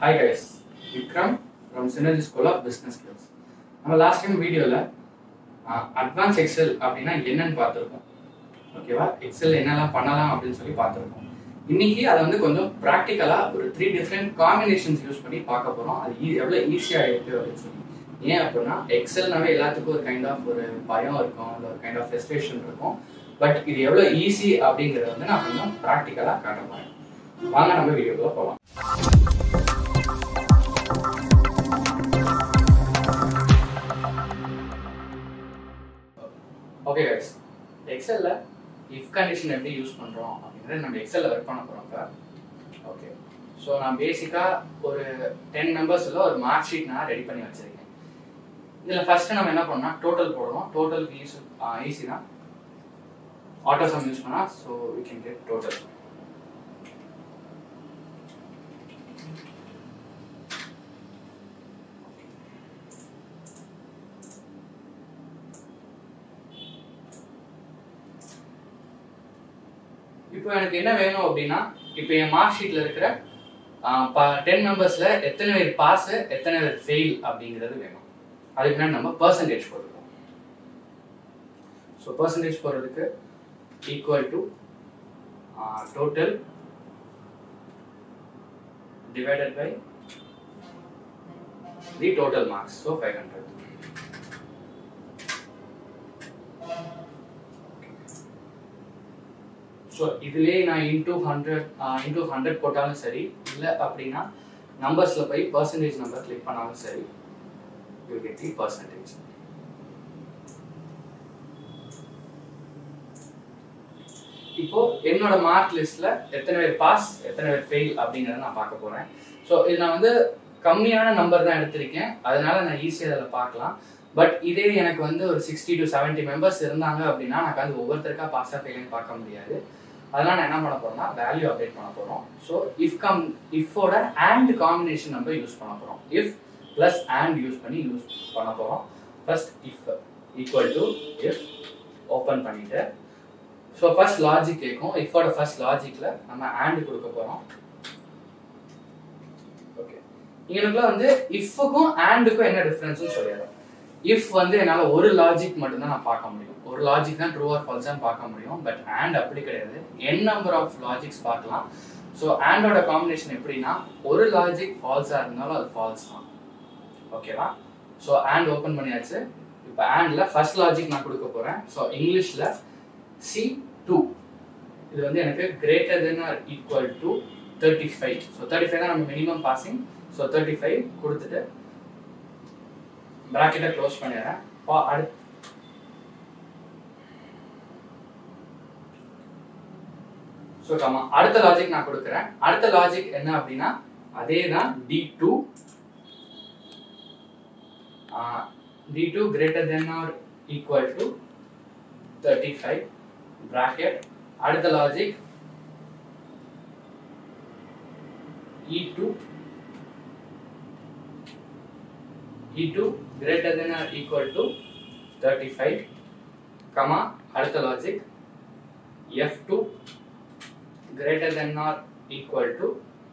hi guys Vikram from synergy school of business skills நம்ம last time வீடியோவில் advance excel அப்படின்னா என்னன்னு பார்த்துருக்கோம் ஓகேவா எக்ஸல் என்னெல்லாம் பண்ணலாம் அப்படின்னு சொல்லி பார்த்துருக்கோம் இன்னைக்கு அதை வந்து கொஞ்சம் ப்ராக்டிக்கலாக ஒரு த்ரீ டிஃப்ரெண்ட் காம்பினேஷன்ஸ் யூஸ் பண்ணி பார்க்க போகிறோம் அது ஈ எவ்வளோ ஈஸியாக இருக்குது அப்படின்னு சொல்லி ஏன் அப்படின்னா எக்ஸல்னாவே எல்லாத்துக்கும் ஒரு கைண்ட் ஆஃப் ஒரு பயம் இருக்கும் இல்லை ஒரு கைண்ட் ஆஃப் ஃபெஸ்ட்ரேஷன் இருக்கும் பட் இது எவ்வளோ ஈஸி அப்படிங்கிறத வந்து நான் கொஞ்சம் ப்ராக்டிக்கலாக காட்ட போகிறேன் வாங்க நம்ம வீடியோக்குள்ள போகலாம் ஓகே கைஸ் எக்ஸல்ல இஃப் கண்டிஷன் எப்படி யூஸ் பண்ணுறோம் அப்படிங்கிறத நம்ம எக்ஸல்ல ஒர்க் பண்ண போகிறோம் இப்போ ஓகே ஸோ நான் பேசிக்காக ஒரு டென் மெம்பர்ஸில் ஒரு மார்க் ஷீட் நான் ரெடி பண்ணி வச்சிருக்கேன் இதில் ஃபர்ஸ்ட் நம்ம என்ன பண்ணோம் டோட்டல் போடுறோம் டோட்டலுக்கு ஈஸி ஈஸி தான் ஆட்டோ சம் யூஸ் பண்ணால் so we can get total இப்போ எனக்கு என்ன வேணும் அப்படின்னா இப்போ என் மார்க் ஷீட்ல இருக்கிற டென் மெம்பர்ஸ்ல எத்தனை பேர் பாஸ் எத்தனை பேர் ஃபெயில் அப்படிங்கிறது வேணும் அதுக்கு முன்னாடி நம்ம பர்சன்டேஜ் போட்டுருக்கோம் ஸோ பர்சன்டேஜ் போடுறதுக்கு equal to total divided by the total marks so five hundred so இதுலேயே நான் இன்டூ ஹண்ட்ரட் இன்டூ ஹண்ட்ரட் போட்டாலும் சரி இல்லை அப்படின்னா நம்பர்ஸில் போய் பர்சன்டேஜ் நம்பர் கிளிக் பண்ணாலும் சரி யூ கெட் தி பர்சன்டேஜ் இப்போ என்னோட மார்க் லிஸ்ட்ல எத்தனை பேர் பாஸ் எத்தனை பேர் ஃபெயில் அப்படிங்கிறத நான் பார்க்க போறேன் ஸோ இது நான் வந்து கம்மியான நம்பர் தான் எடுத்திருக்கேன் அதனால நான் ஈஸியாக அதில் பார்க்கலாம் பட் இதே எனக்கு வந்து ஒரு சிக்ஸ்டி டு செவன்ட்டி மெம்பர்ஸ் இருந்தாங்க அப்படின்னா எனக்கு வந்து ஒவ்வொருத்தருக்கா பாஸாக ஃபெயிலுன்னு பார்க்க முடியாது அதனால நான் என்ன பண்ண போறோம்னா வேல்யூ அப்டேட் பண்ண போறோம் ஸோ இஃப் கம் இஃபோட அண்ட் காம்பினேஷன் நம்ம யூஸ் பண்ண போறோம் இஃப் பிளஸ் அண்ட் யூஸ் பண்ணி யூஸ் பண்ண போறோம் first if equal to if open பண்ணிட்டு ஸோ ஃபர்ஸ்ட் லாஜிக் கேட்கும் இஃபோட ஃபர்ஸ்ட் லாஜிக்ல நம்ம அண்ட் கொடுக்க போறோம் ஓகே இவனுக்குலாம் வந்து இஃப்க்கும் அண்டுக்கும் என்ன டிஃப்ரென்ஸ்னு சொல்லிடுறோம் இஃப் வந்து என்னால் ஒரு லாஜிக் மட்டும்தான் நான் பார்க்க முடியும் ஒரு லாஜிக் தான் ட்ரூ ஆர் ஃபால்ஸான்னு பார்க்க முடியும் பட் அண்ட் அப்படி கிடையாது என் நம்பர் ஆஃப் லாஜிக்ஸ் பார்க்கலாம் ஸோ ஆண்டோட காம்பினேஷன் எப்படின்னா ஒரு லாஜிக் ஃபால்ஸாக இருந்தாலும் அது ஃபால்ஸ் தான் ஓகேவா ஸோ ஆண்ட் ஓப்பன் பண்ணியாச்சு இப்போ ஆண்டில் ஃபர்ஸ்ட் லாஜிக் நான் கொடுக்க போகிறேன் ஸோ இங்கிலீஷில் சி டூ இது வந்து எனக்கு greater than or equal to thirty five so thirty five தான் நம்ம minimum passing so thirty five கொடுத்துட்டு ப்ராக்கெட்டை க்ளோஸ் பண்ணிடுறேன் பா அடுத்து ஸோ கமா அடுத்த லாஜிக் நான் கொடுக்குறேன் அடுத்த லாஜிக் என்ன அப்படின்னா அதே தான் D two D two greater than or equal to thirty five bracket அடுத்த logic E two E2 greater than or equal to 35 comma அடுத்த logic F2 greater than or equal to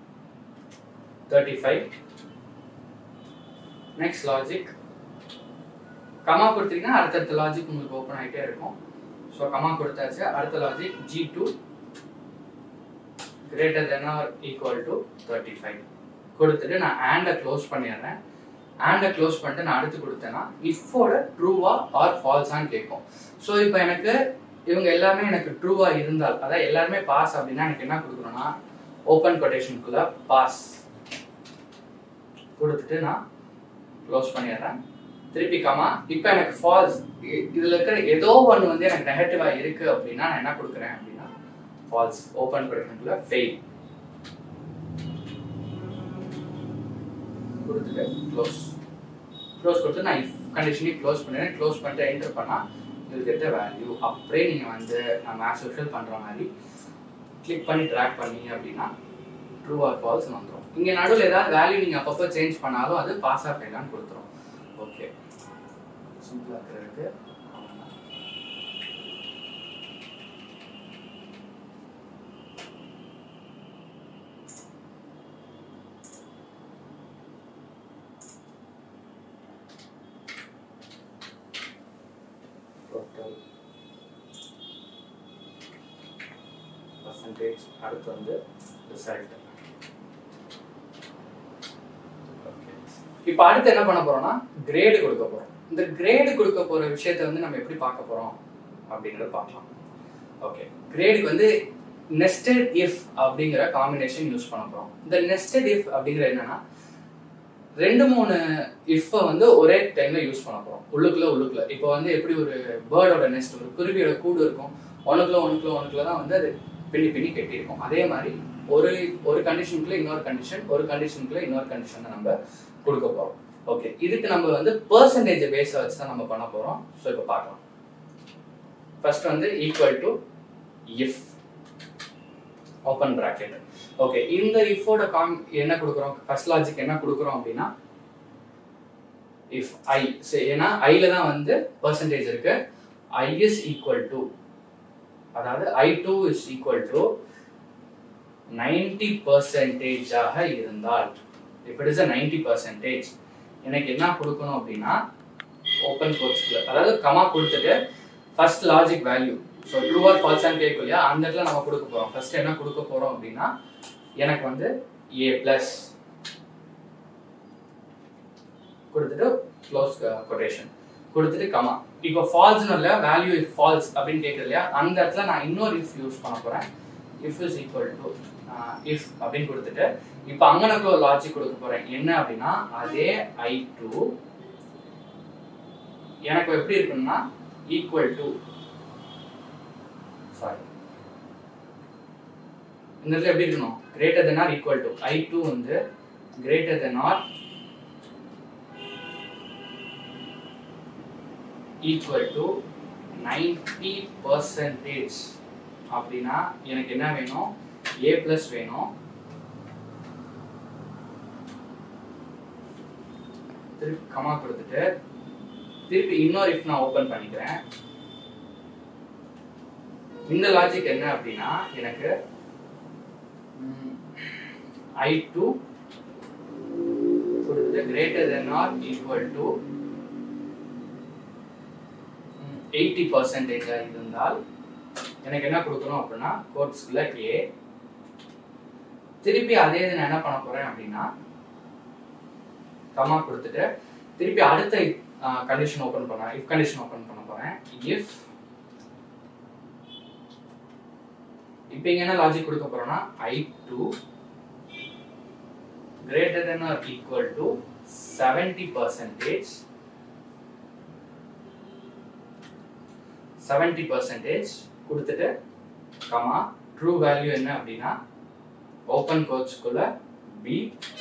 35 next logic comma கொடுத்தீங்கன்னா அடுத்தடுத்த logic உங்களுக்கு open ஆகிட்டே இருக்கும் so comma கொடுத்தாச்சு அடுத்த logic G two greater than or equal to thirty five கொடுத்துட்டு நான் ஆண்டை க்ளோஸ் பண்ணிடுறேன் ஆண்டை க்ளோஸ் பண்ணிட்டு நான் அடுத்து கொடுத்தேன்னா இஃபோட ட்ரூவா ஆர் ஃபால்ஸான்னு கேட்கும் ஸோ இப்போ எனக்கு இவங்க எல்லாமே எனக்கு ட்ரூவா இருந்தால் அதாவது எல்லாருமே பாஸ் அப்படின்னா எனக்கு என்ன கொடுக்கணும்னா ஓப்பன் கொட்டேஷனுக்குள்ள பாஸ் கொடுத்துட்டு நான் க்ளோஸ் பண்ணிடுறேன் திருப்பி கமா இப்போ எனக்கு ஃபால்ஸ் இதில் இருக்கிற ஏதோ ஒன்று வந்து எனக்கு நெகட்டிவாக இருக்கு அப்படின்னா நான் என்ன கொடுக்குறேன் அப்படின்னா ஃபால்ஸ் ஓப்பன் கொட்டேஷனுக்குள்ள ஃபெயில் கொடுத்துட்டு க்ளோஸ் க்ளோஸ் கொடுத்து நான் இஃப் கண்டிஷனையும் க்ளோஸ் பண்ணிடுறேன் க்ளோஸ் பண்ணிட்டு என்டர் பண்ணால் இது கெட்ட வேல்யூ அப்படியே நீங்கள் வந்து நான் மேக்ஸ் சோஷியல் பண்ணுற மாதிரி கிளிக் பண்ணி ட்ராக் பண்ணீங்க அப்படின்னா ட்ரூ ஆர் ஃபால்ஸ் வந்துடும் இங்கே நடுவில் ஏதாவது வேல்யூ நீங்கள் அப்பப்போ சேஞ்ச் பண்ணாலும் அது பாஸ் ஆஃப் ஃபெயிலான்னு கொடுத்துரும் ஓகே சிம்பிளாக இருக்கிறதுக்கு பர்சன்டேஜ் அடுத்து வந்து ரிசல்ட் இப்போ அடுத்து என்ன பண்ண போறோம்னா கிரேடு கொடுக்க போறோம் இந்த கிரேடு கொடுக்க போற விஷயத்தை வந்து நம்ம எப்படி பார்க்க போறோம் அப்படிங்கறத பார்க்கலாம் ஓகே கிரேடுக்கு வந்து நெஸ்டட் இஃப் அப்படிங்கிற காம்பினேஷன் யூஸ் பண்ண போறோம் இந்த நெஸ்டட் இஃப் அப்படிங்கிற என்னன்னா ரெண்டு மூணு இஃப்பை வந்து ஒரே டைம்ல யூஸ் பண்ண போறோம் உள்ளுக்குள்ள உள்ளுக்குள்ள இப்போ வந்து எப்படி ஒரு பேர்டோட நெஸ்ட் ஒரு குருவியோட கூடு இருக்கும் ஒண்ணுக்குள்ள ஒண்ணுக்குள்ள ஒண்ணுக்குள்ள தான் வந்து அது பின்னி பின்னி கட்டியிருக்கும் அதே மாதிரி ஒரு ஒரு கண்டிஷனுக்குள்ள இன்னொரு கண்டிஷன் ஒரு கண்டிஷனுக்குள்ள இன்னொரு கண்டிஷன் நம்ம கொடுக்க போறோம் ஓகே இதுக்கு நம்ம வந்து பெர்சன்டேஜ் பேஸை வச்சு தான் நம்ம பண்ண போறோம் ஸோ இப்போ பார்க்கலாம் ஃபர்ஸ்ட் வந்து equal to if open bracket okay இந்த இஃபோட காம் என்ன கொடுக்குறோம் ஃபர்ஸ்ட் லாஜிக் என்ன கொடுக்குறோம் அப்படின்னா இஃப் ஐ ஏன்னா ஐல தான் வந்து பெர்சன்டேஜ் இருக்கு ஐ இஸ் ஈக்குவல் டு அதாவது I two is equal to ninety பர்சன்டேஜாக இருந்தால் if it is a ninety percentage எனக்கு என்ன கொடுக்கணும் அப்படின்னா ஓப்பன் கோர்ஸ்க்குள்ள அதாவது கமா கொடுத்துட்டு first logic value so true or ஃபால்ஸான்னு கேட்கும் இல்லையா அந்த இடத்துல நம்ம கொடுக்க போறோம் ஃபர்ஸ்ட் என்ன கொடுக்க போறோம் அப்படின்னா எனக்கு வந்து ஏ பிளஸ் கொடுத்துட்டு க்ளோஸ் கொட்டேஷன் கொடுத்துட்டு கமா இப்போ ஃபால்ஸ்னு இல்லை வேல்யூ இஃப் ஃபால்ஸ் அப்படின்னு கேட்குது இல்லையா அந்த இடத்துல நான் இன்னொரு இஃப் யூஸ் பண்ண போறேன் if is equal to if அப்படின்னு கொடுத்துட்டு இப்போ அங்கனக்குள்ள ஒரு லாஜிக் கொடுக்க போறேன் என்ன அப்படின்னா அதே ஐ டூ எனக்கு எப்படி இருக்குன்னா ஈக்குவல் டு சாரி இந்த இடத்துல எப்படி இருக்கணும் greater than or equal to I two வந்து greater than or equal to ninety percentage அப்படின்னா எனக்கு என்ன வேணும் ஏ பிளஸ் வேணும் திருப்பி கமா கொடுத்துட்டு திருப்பி இன்னொரு இஃப் நான் ஓபன் பண்ணிக்கிறேன் இந்த லாஜிக் என்ன அப்படின்னா எனக்கு ஐ டூ கொடுத்துட்டு greater than or equal to eighty பர்சன்டேஜாக இருந்தால் எனக்கு என்ன கொடுக்கணும் அப்படின்னா கோட்ஸ்குள்ள ஏ திருப்பி அதே இது நான் என்ன பண்ண போறேன் அப்படின்னா கமா கொடுத்துட்டு திருப்பி அடுத்த கண்டிஷன் ஓபன் பண்ண இஃப் கண்டிஷன் ஓபன் பண்ண போறேன் இஃப் இப்போ இங்க என்ன லாஜிக் கொடுக்க போறோம்னா I two greater than or equal to seventy percentage seventy percentage கொடுத்துட்டு கமா ட்ரூ வேல்யூ என்ன அப்படின்னா ஓப்பன் கோச்சுக்குள்ள பி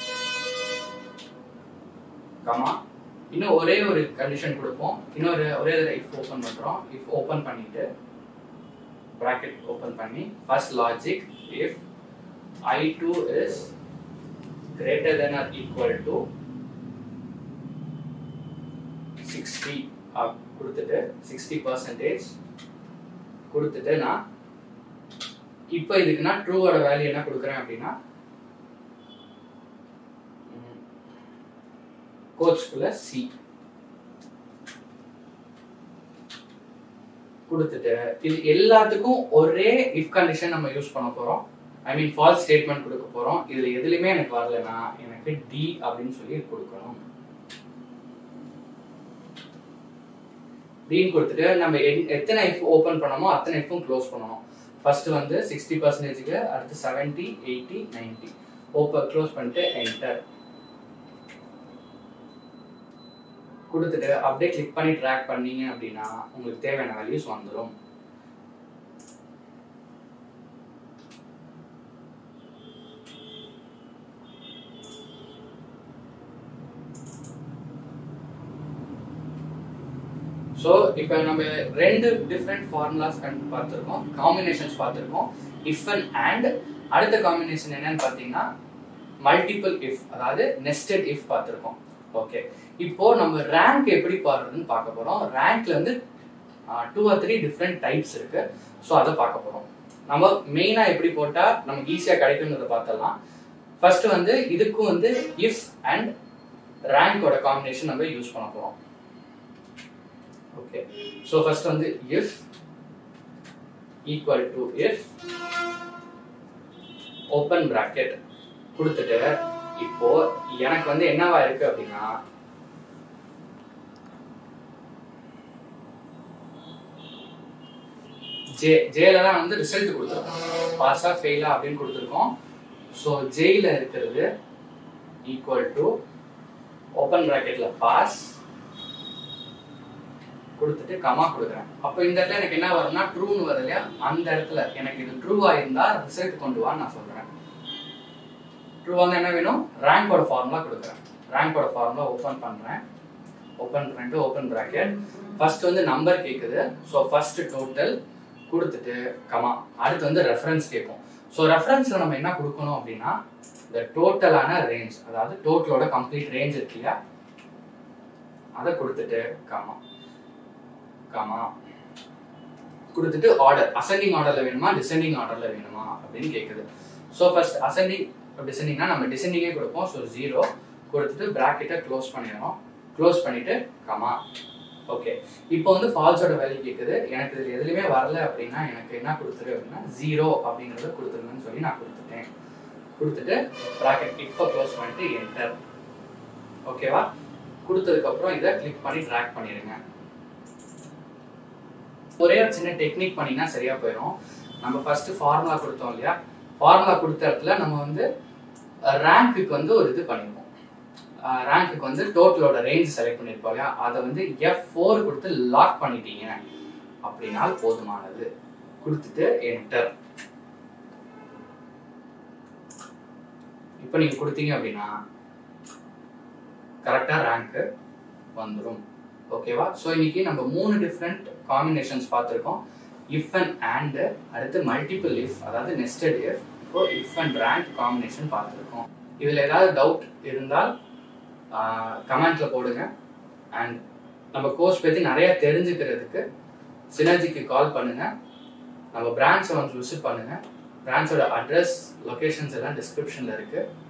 கமா இன்னும் ஒரே ஒரு கண்டிஷன் கொடுப்போம் இன்னொரு ஒரே ஒரு இஃப் ஓப்பன் பண்றோம் இஃப் ஓப்பன் பண்ணிட்டு bracket ஓப்பன் பண்ணி first logic if I two is greater than or equal to sixty கொடுத்துட்டு சிக்ஸ்டி பர்சன்டேஜ் கொடுத்துட்டு நான் இப்போ இதுக்கு நான் ட்ரூவோட வேல்யூ என்ன கொடுக்குறேன் அப்படின்னா கோச்சுக்குள்ள சி கொடுத்துட்டு இது எல்லாத்துக்கும் ஒரே இஃப் கண்டிஷன் நம்ம யூஸ் பண்ண போறோம் ஐ மீன் ஃபால்ஸ் ஸ்டேட்மெண்ட் கொடுக்க போறோம் இதுல எதுலையுமே எனக்கு வரலனா எனக்கு டி அப்படின்னு சொல்லி கொடுக்கணும் டின்னு கொடுத்துட்டு நம்ம என்- எத்தனை இஃப் ஓப்பன் பண்ணமோ அத்தனை இஃப்பும் க்ளோஸ் பண்ணணும் ஃபர்ஸ்ட் வந்து சிக்ஸ்டி பர்சன்டேஜுக்கு அடுத்து seventy eighty ninety open close பண்ணிட்டு என்டர் கொடுத்துட்டு அப்படியே கிளிக் பண்ணி ட்ராக் பண்ணீங்க அப்படின்னா உங்களுக்கு தேவையான வேல்யூஸ் வந்துடும் ஸோ இப்போ நம்ம ரெண்டு டிஃப்ரெண்ட் ஃபார்முலாஸ் கண்டு பார்த்துருக்கோம் காம்பினேஷன்ஸ் பார்த்துருக்கோம் இஃப் அண்ட் அண்ட் அடுத்த காம்பினேஷன் என்னன்னு பார்த்தீங்கன்னா மல்டிபிள் இஃப் அதாவது நெஸ்டட் இஃப் பார்த்துருக்கோம் ஓகே இப்போ நம்ம ரேங்க் எப்படி பாடுறதுன்னு பார்க்க போறோம் ரேங்க்ல வந்து two or three different types இருக்கு ஸோ அதை பார்க்க போறோம் நம்ம மெயினா எப்படி போட்டா நமக்கு ஈஸியா கிடைக்கும்ன்றத பார்த்தலாம் ஃபர்ஸ்ட் வந்து இதுக்கும் வந்து இஃப் அண்ட் ரேங்கோட காம்பினேஷன் நம்ம யூஸ் பண்ண போறோம் ஓகே ஸோ ஃபர்ஸ்ட் வந்து if equal to if open bracket கொடுத்துட்டு இப்போ எனக்கு வந்து என்னவா இருக்கு அப்படின்னா ஜே ஜேல தான் வந்து ரிசல்ட் கொடுத்துருக்கோம் பாஸா ஃபெயிலா அப்படின்னு கொடுத்துருக்கோம் ஸோ ஜேல இருக்கிறது ஈக்குவல் டு ஓப்பன் ப்ராக்கெட்ல பாஸ் கொடுத்துட்டு கமா கொடுக்குறேன் அப்போ இந்த இடத்துல எனக்கு என்ன வரும்னா ட்ரூன்னு வரும் இல்லையா அந்த இடத்துல எனக்கு இது ட்ரூவா இருந்தா ரிசல்ட் கொண்டு வான்னு நான் சொல்றேன் ட்ரூ வந்து என்ன வேணும் ரேங்கோட ஃபார்முலா கொடுக்குறேன் ரேங்கோட ஃபார்முலா ஓப்பன் பண்றேன் ஓப்பன் பண்ணிட்டு ஓப்பன் ப்ராக்கெட் ஃபர்ஸ்ட் வந்து நம்பர் கேட்குது ஸோ ஃபர்ஸ்ட் டோட்டல் கொடுத்துட்டு கமா அடுத்து வந்து ரெஃபரன்ஸ் கேட்கும் ஸோ ரெஃபரன்ஸ்ல நம்ம என்ன கொடுக்கணும் அப்படின்னா இந்த டோட்டலான ரேஞ்ச் அதாவது டோட்டலோட கம்ப்ளீட் ரேஞ்ச் இருக்கு இல்லையா அதை கொடுத்துட்டு கமா கமா கொடுத்துட்டு ஆர்டர் அசெண்டிங் ஆர்டர்ல வேணுமா டிசெண்டிங் ஆர்டர்ல வேணுமா அப்படின்னு கேட்குது ஸோ ஃபர்ஸ்ட் அசெண்டிங் டிசெண்டிங்னா நம்ம டிசெண்டிங்கே கொடுப்போம் ஸோ ஜீரோ கொடுத்துட்டு பிராக்கெட்டை க்ளோஸ் பண்ணிடுறோம் க்ளோஸ் பண்ணிட்டு கமா ஓகே இப்போ வந்து ஃபால்ஸோட வேல்யூ கேட்குது எனக்கு இதில் எதுலையுமே வரல அப்படின்னா எனக்கு என்ன கொடுத்துரு அப்படின்னா ஜீரோ அப்படிங்கிறத கொடுத்துருங்கன்னு சொல்லி நான் கொடுத்துட்டேன் கொடுத்துட்டு ப்ராக்கெட் இப்போ க்ளோஸ் பண்ணிட்டு என்டர் ஓகேவா கொடுத்ததுக்கப்புறம் இதை கிளிக் பண்ணி ட்ராக் பண்ணிடுங்க ஒரே ஒரு சின்ன டெக்னிக் பண்ணினா சரியா போயிடும் நம்ம ஃபர்ஸ்ட் ஃபார்முலா கொடுத்தோம் இல்லையா ஃபார்முலா கொடுத்த இடத்துல நம்ம வந்து ரேங்க்குக்கு வந்து ஒரு இது பண்ணிருப்போம் ரேங்க்குக்கு வந்து டோட்டலோட ரேஞ்ச் செலக்ட் பண்ணியிருப்போம் இல்லையா அதை வந்து எஃப் ஃபோர் கொடுத்து லாக் பண்ணிட்டீங்க அப்படின்னால் போதுமானது கொடுத்துட்டு என்டர் இப்போ நீங்க கொடுத்தீங்க அப்படின்னா கரெக்டா ரேங்க் வந்துடும் ஓகேவா ஸோ இன்னைக்கு நம்ம மூணு டிஃப்ரெண்ட் காம்பினேஷன்ஸ் பார்த்துருக்கோம் இஃப் அண்ட் அண்ட் அடுத்து மல்டிபிள் இஃப் அதாவது நெஸ்டட் இஃப் இப்போ இஃப் அண்ட் ரேங்க் காம்பினேஷன் பார்த்துருக்கோம் இதில் ஏதாவது டவுட் இருந்தால் கமெண்ட்ல போடுங்க அண்ட் நம்ம கோர்ஸ் பற்றி நிறைய தெரிஞ்சுக்கிறதுக்கு சினர்ஜிக்கு கால் பண்ணுங்க நம்ம பிரான்ச்சை வந்து விசிட் பண்ணுங்க பிரான்ச்சோட அட்ரஸ் லொகேஷன்ஸ் எல்லாம் டிஸ்கிரிப்ஷனில் இருக்குது